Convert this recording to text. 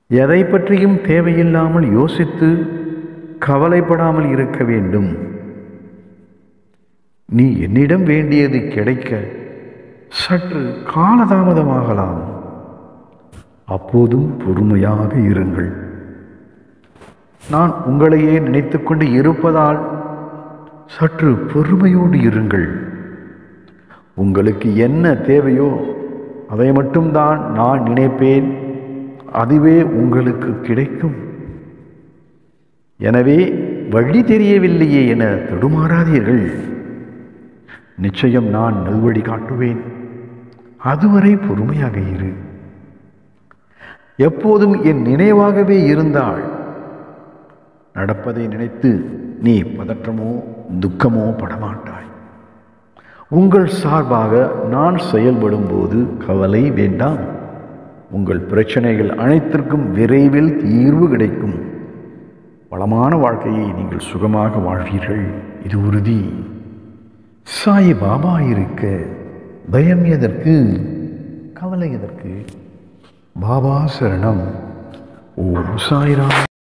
எதை பற்றியும் தேவையில்லாமல் யோசித்து கவலைப்படாமல் இருக்க வேண்டும் நீ என்னிடம் வேண்டியது கிடைக்க சற்று காலதாமதமாகலாம் அப்போதும் பொறுமையாக இருங்கள் நான் உங்களையே நினைத்துக்கொண்டு இருப்பதால் சற்று பொறுமையோடு இருங்கள் உங்களுக்கு என்ன தேவையோ அதை மட்டும்தான் நான் நினைப்பேன் அதுவே உங்களுக்கு கிடைக்கும் எனவே வழி தெரியவில்லையே என தடுமாறாதீர்கள் நிச்சயம் நான் நல்வழி காட்டுவேன் அதுவரை பொறுமையாக இரு எப்போதும் என் நினைவாகவே இருந்தால் நடப்பதை நினைத்து நீ பதற்றமோ துக்கமோ படமாட்டாய் உங்கள் சார்பாக நான் செயல்படும் போது கவலை வேண்டாம் உங்கள் பிரச்சனைகள் அனைத்திற்கும் விரைவில் தீர்வு கிடைக்கும் வளமான வாழ்க்கையை நீங்கள் சுகமாக வாழ்வீர்கள் இது உறுதி சாய் பாபா இருக்க பயம் எதற்கு கவலை எதற்கு பாபா சரணம் ஓம் சாய்ராம்